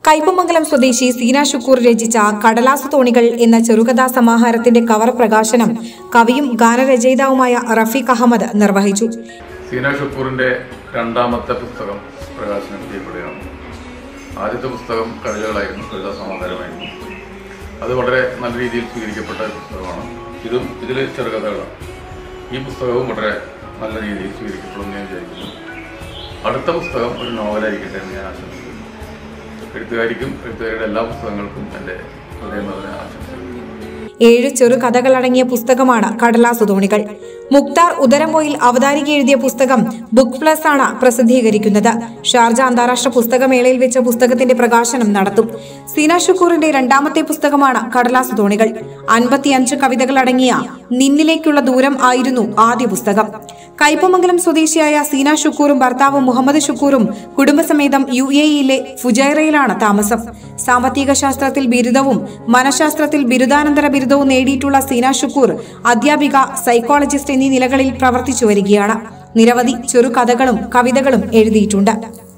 കയ്പമംഗലം സ്വദേശി സീന ഷുക്കൂർ രചിച്ച കടലാസു തോണികൾ എന്ന ചെറുകഥാ സമാഹാരത്തിന്റെ കവർ പ്രകാശനം കവിയും ഗാനരചയിതാവുമായ റഫീഖ് അഹമ്മദ് നിർവഹിച്ചു സീന ഷുക്കൂറിൻ്റെ രണ്ടാമത്തെ പുസ്തകം പ്രകാശനം ചെയ്യപ്പെടുകയാണ് ആദ്യത്തെ പുസ്തകം കവിതകളായിരുന്നു കവിതാ സമാഹാരമായിരുന്നു അത് വളരെ നല്ല രീതിയിൽ സ്വീകരിക്കപ്പെട്ട ഒരു പുസ്തകമാണ് ഇതും ഇതിൽ ചെറുകഥകളാണ് ഈ പുസ്തകവും വളരെ നല്ല രീതിയിൽ സ്വീകരിക്കപ്പെടുമെന്ന് ഞാൻ വിചാരിക്കുന്നു അടുത്ത പുസ്തകം ഒരു നോവലായിരിക്കട്ടെ എന്ന് ഞാൻ ആശംസിക്കുന്നു എഴുത്തുകാരിക്കും എഴുത്തുകാരുടെ എല്ലാ പുസ്തകങ്ങൾക്കും എൻ്റെ ഹൃദയം നിറഞ്ഞ ആശംസകൾ ഏഴ് ചെറുകഥകളടങ്ങിയ പുസ്തകമാണ് കടലാസു തോണികൾ മുക്താർ ഉദരംപോയിൽ അവതാരിക എഴുതിയ പുസ്തകം ബുക്ക് പ്ലസ് ആണ് പ്രസിദ്ധീകരിക്കുന്നത് ഷാർജ അന്താരാഷ്ട്ര പുസ്തകമേളയിൽ വെച്ച പുസ്തകത്തിന്റെ പ്രകാശനം നടത്തും സീന ഷുക്കൂറിന്റെ രണ്ടാമത്തെ പുസ്തകമാണ് കടലാസു തോണികൾ അൻപത്തിയഞ്ച് കവിതകളടങ്ങിയ നിന്നിലേക്കുള്ള ദൂരം ആയിരുന്നു ആദ്യ പുസ്തകം കയ്പമംഗലം സ്വദേശിയായ സീന ഷുക്കൂറും ഭർത്താവ് മുഹമ്മദ് ഷുക്കൂറും കുടുംബസമേതം യു എ ഇയിലെ ഫുജൈറയിലാണ് താമസം സാമ്പത്തിക ശാസ്ത്രത്തിൽ ബിരുദവും മനഃശാസ്ത്രത്തിൽ ബിരുദാനന്തര ബിരുദവും നേടിയിട്ടുള്ള സീന ഷുക്കൂർ അധ്യാപിക സൈക്കോളജിസ്റ്റ് എന്നീ നിലകളിൽ പ്രവർത്തിച്ചു വരികയാണ് നിരവധി ചെറുകഥകളും കവിതകളും എഴുതിയിട്ടുണ്ട്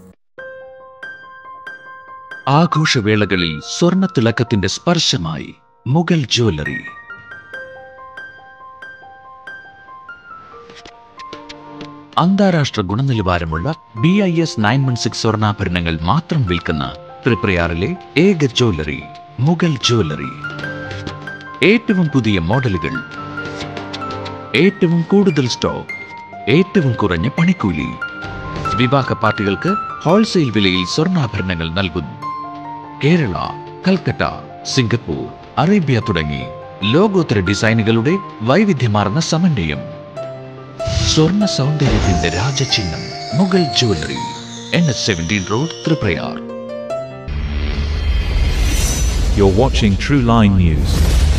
ആഘോഷവേളകളിൽ സ്വർണ്ണത്തിളക്കത്തിന്റെ സ്പർശമായി മുഗൾ ജ്വല്ലറി അന്താരാഷ്ട്ര ഗുണനിലവാരമുള്ള B I S nine one six സ്വർണ്ണാഭരണങ്ങൾ മാത്രം വിൽക്കുന്ന തൃപ്രയാറിലെ ഏക ജ്വല്ലറി മുഗൾ ജ്വല്ലറി ഏറ്റവും പുതിയ മോഡലുകൾ ഏറ്റവും കൂടുതൽ സ്റ്റോക്ക് ഏറ്റവും കുറഞ്ഞ പണിക്കൂലി വിവാഹ പാർട്ടികൾക്ക് ഹോൾസെയിൽ വിലയിൽ സ്വർണ്ണാഭരണങ്ങൾ നൽകുന്നു കേരള കൽക്കട്ട സിംഗപ്പൂർ അറേബ്യ തുടങ്ങി ലോകോത്തര ഡിസൈനുകളുടെ വൈവിധ്യമാർന്ന സമന്വയം സ്വർണ്ണ സൗന്ദര്യത്തിന്റെ രാജചിഹ്നം Mughal jewellery N S seventeen road Triprayar You're watching True Line News.